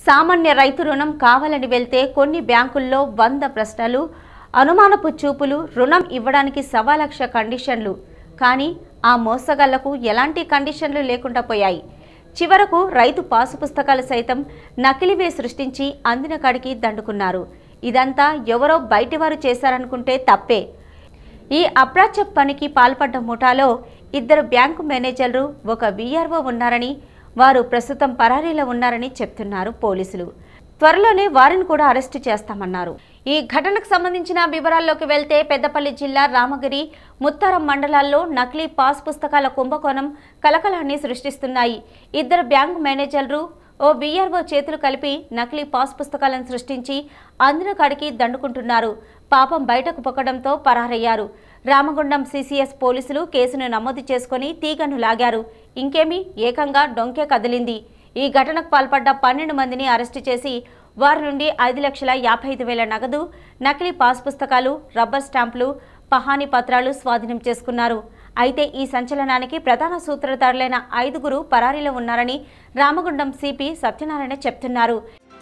సామాన్య రైతు రుణం కావాలని వెళ్తే కొన్ని బ్యాంకుల్లో వంద ప్రశ్నలు అనుమానపు చూపులు రుణం ఇవ్వడానికి సవా లక్ష కండిషన్లు కానీ ఆ మోసగాళ్లకు ఎలాంటి కండిషన్లు లేకుండా పోయాయి చివరకు రైతు పాసు పుస్తకాలు సైతం నకిలీవే సృష్టించి అందిన కాడికి దండుకున్నారు ఇదంతా ఎవరో బయటివారు చేశారనుకుంటే తప్పే ఈ అప్రాచ్య పనికి పాల్పడ్డ ముఠాలో ఇద్దరు బ్యాంకు మేనేజర్లు ఒక వీఆర్ఓ ఉన్నారని వారు ప్రస్తుతం పరారీలో ఉన్నారని చెప్తున్నారు పోలీసులు త్వరలోనే వారిని కూడా అరెస్టు చేస్తామన్నారు ఈ ఘటనకు సంబంధించిన వివరాల్లోకి వెళ్తే పెద్దపల్లి జిల్లా రామగిరి ముత్తారం మండలాల్లో నకిలీ పాస్ పుస్తకాల కుంభకోణం కలకలాన్ని సృష్టిస్తున్నాయి ఇద్దరు బ్యాంకు మేనేజర్లు ఓ వీఆర్ఓ చేతులు కలిపి నకిలీ పాస్ పుస్తకాలను సృష్టించి అందిన కాడికి దండుకుంటున్నారు పాపం బయటకు పొక్కడంతో పరారయ్యారు రామగుండం సిసిఎస్ పోలీసులు కేసును నమోదు చేసుకుని తీగను లాగారు ఇంకేమి ఏకంగా డొంకే కదిలింది ఈ ఘటనకు పాల్పడ్డ పన్నెండు మందిని అరెస్టు చేసి వారి నుండి ఐదు లక్షల యాభై ఐదు వేల నగదు నకిలీ పాస్ పుస్తకాలు రబ్బర్ స్టాంపులు పహానీ పత్రాలు స్వాధీనం చేసుకున్నారు అయితే ఈ సంచలనానికి ప్రధాన సూత్రధారులైన ఐదుగురు పరారీలో ఉన్నారని రామగుండం సిపి సత్యనారాయణ చెప్తున్నారు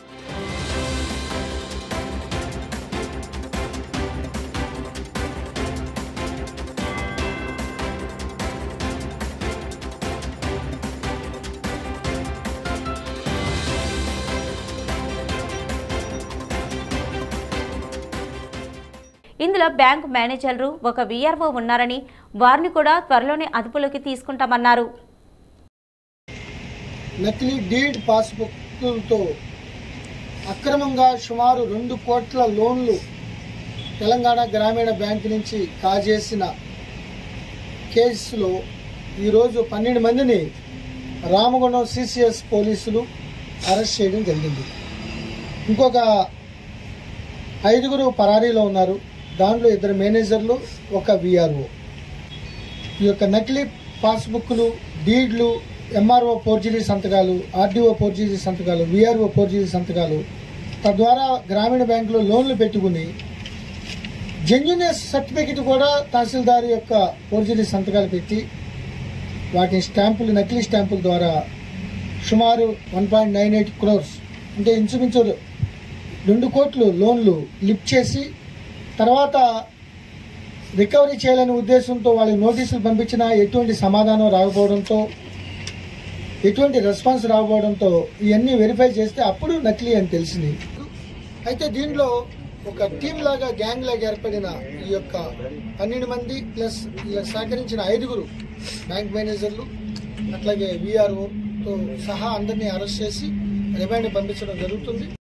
ఇందులో బ్యాంకు మేనేజర్లు ఒక వీఆర్ఓ ఉన్నారని వారిని కూడా త్వరలోనే అదుపులోకి తీసుకుంటామన్నారు నకిలీ డీడ్ పాస్బుక్లతో అక్రమంగా సుమారు రెండు కోట్ల లోన్లు తెలంగాణ గ్రామీణ బ్యాంక్ నుంచి కాజేసిన కేసులో ఈరోజు పన్నెండు మందిని రామగుండం సిసిఎస్ పోలీసులు అరెస్ట్ చేయడం జరిగింది ఇంకొక ఐదుగురు పరారీలో ఉన్నారు దాంట్లో ఇద్దరు మేనేజర్లు ఒక విఆర్ఓ ఈ యొక్క నకిలీ పాస్బుక్లు డీడ్లు ఎంఆర్ఓ ఫోర్జరీ సంతకాలు ఆర్డీఓ ఫోర్జరీ సంతకాలు విఆర్ఓ ఫోర్జరీ సంతకాలు తద్వారా గ్రామీణ బ్యాంకులో లోన్లు పెట్టుకుని జెన్యునెస్ సర్టిఫికెట్ కూడా తహసీల్దార్ యొక్క ఫోర్జరీ సంతకాలు పెట్టి వాటి స్టాంపులు నకిలీ స్టాంపుల ద్వారా సుమారు one point nine eight crores అంటే ఇంచుమించు రెండు కోట్లు లోన్లు లిఫ్ట్ చేసి తర్వాత రికవరీ చేయాలనే ఉద్దేశంతో వాళ్ళకి నోటీసులు పంపించినా ఎటువంటి సమాధానం రాకపోవడంతో ఎటువంటి రెస్పాన్స్ రాకపోవడంతో ఇవన్నీ వెరిఫై చేస్తే అప్పుడు నకిలీ అని తెలిసింది అయితే దీనిలో ఒక టీం లాగా గ్యాంగ్ లాగా ఏర్పడిన ఈ యొక్క పన్నెండు మంది ప్లస్ ఇలా సహకరించిన ఐదుగురు బ్యాంక్ మేనేజర్లు అట్లాగే విఆర్ఓతో సహా అందరినీ అరెస్ట్ చేసి రిమాండ్ పంపించడం జరుగుతుంది